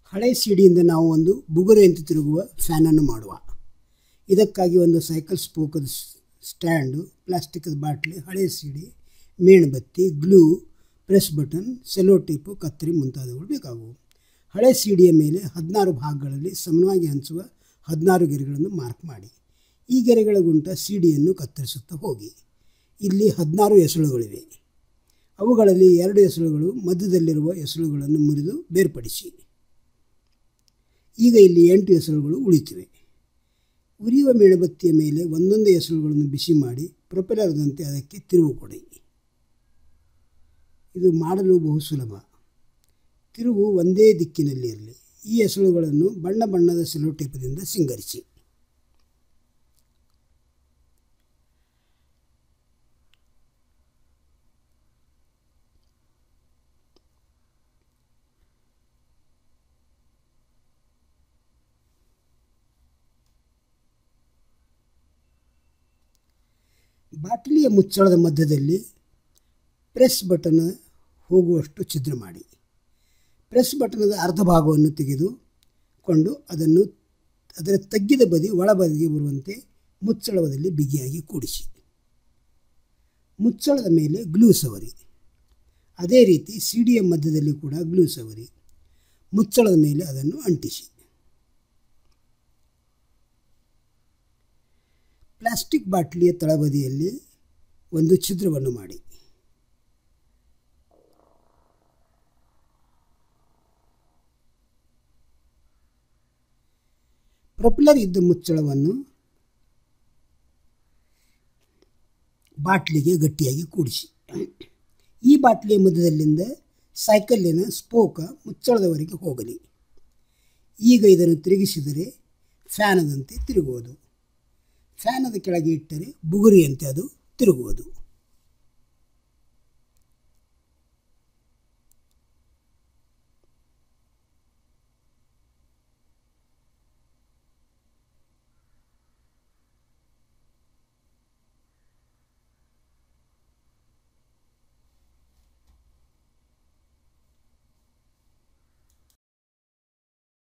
ಹಳೆ ಸಿಡಿಯಿಂದ ನಾವು ಒಂದು ಬುಗುರೆಯಂತೆ ತಿರುಗುವ ಫ್ಯಾನನ್ನು ಮಾಡುವ ಇದಕ್ಕಾಗಿ ಒಂದು ಸೈಕಲ್ ಸ್ಪೋಕದ ಸ್ಟ್ಯಾಂಡು ಪ್ಲಾಸ್ಟಿಕ್ದ ಬಾಟ್ಲಿ ಹಳೆ ಸಿಡಿ ಮೇಣಬತ್ತಿ glue press button sellotape ಕತ್ತರಿ ಮುಂತಾದವುಗಳು ಬೇಕಾಗುವು ಹಳೆ ಸಿಡಿಯ ಮೇಲೆ ಹದಿನಾರು ಭಾಗಗಳಲ್ಲಿ ಸಮವಾಗಿ ಹಂಚುವ ಹದಿನಾರು ಗೆರೆಗಳನ್ನು ಮಾರ್ಕ್ ಮಾಡಿ ಈ ಗೆರೆಗಳ ಗುಂಟ ಸಿಡಿಯನ್ನು ಕತ್ತರಿಸುತ್ತಾ ಹೋಗಿ ಇಲ್ಲಿ ಹದಿನಾರು ಎಸಳುಗಳಿವೆ ಅವುಗಳಲ್ಲಿ ಎರಡು ಎಸಳುಗಳು ಮಧ್ಯದಲ್ಲಿರುವ ಎಸಳುಗಳನ್ನು ಮುರಿದು ಬೇರ್ಪಡಿಸಿ ಈಗ ಇಲ್ಲಿ ಎಂಟು ಎಸಳುಗಳು ಉಳಿತಿವೆ ಉರಿಯುವ ಮೇಣಬತ್ತಿಯ ಮೇಲೆ ಒಂದೊಂದು ಎಸಳುಗಳನ್ನು ಬಿಸಿ ಮಾಡಿ ಪ್ರೊಪೆಲರ್ದಂತೆ ಅದಕ್ಕೆ ತಿರುವು ಕೊಡಿ ಇದು ಮಾಡಲು ಬಹು ಸುಲಭ ತಿರುವು ಒಂದೇ ದಿಕ್ಕಿನಲ್ಲಿ ಇರಲಿ ಈ ಎಸಳುಗಳನ್ನು ಬಣ್ಣ ಬಣ್ಣದ ಸೆಲೋಟೇಪದಿಂದ ಸಿಂಗರಿಸಿ ಬಾಟಲಿಯ ಮುಚ್ಚಳದ ಮಧ್ಯದಲ್ಲಿ ಪ್ರೆಸ್ ಬಟನ್ ಹೋಗುವಷ್ಟು ಛಿದ್ರ ಮಾಡಿ ಪ್ರೆಸ್ ಬಟನದ ಅರ್ಧ ಭಾಗವನ್ನು ತೆಗೆದುಕೊಂಡು ಅದನ್ನು ಅದರ ತಗ್ಗಿದ ಬದಿ ಒಳಬದಿಗೆ ಬರುವಂತೆ ಮುಚ್ಚಳದಲ್ಲಿ ಬಿಗಿಯಾಗಿ ಕೂಡಿಸಿ ಮುಚ್ಚಳದ ಮೇಲೆ ಗ್ಲೂ ಸವರಿ ಅದೇ ರೀತಿ ಸಿಡಿಯ ಮಧ್ಯದಲ್ಲಿ ಕೂಡ ಗ್ಲೂ ಸವರಿ ಮುಚ್ಚಳದ ಮೇಲೆ ಅದನ್ನು ಅಂಟಿಸಿ ಪ್ಲಾಸ್ಟಿಕ್ ಬಾಟಲಿಯ ತಳಬದಿಯಲ್ಲಿ ಒಂದು ಛಿದ್ರವನ್ನು ಮಾಡಿ ಪ್ರೊಪೆಲರ್ ಇದ್ದ ಮುಚ್ಚಳವನ್ನು ಬಾಟ್ಲಿಗೆ ಗಟ್ಟಿಯಾಗಿ ಕೂಡಿಸಿ ಈ ಬಾಟ್ಲಿಯ ಮಧ್ಯದಲ್ಲಿಂದ ಸೈಕಲ್ಲಿನ ಸ್ಪೋಕ ಮುಚ್ಚಳದವರೆಗೆ ಹೋಗಲಿ ಈಗ ಇದನ್ನು ತಿರುಗಿಸಿದರೆ ಫ್ಯಾನದಂತೆ ತಿರುಗುವುದು ಫ್ಯಾನದ ಕೆಳಗೆ ಇಟ್ಟರೆ ಬುಗುರಿಯಂತೆ ಅದು ತಿರುಗುವುದು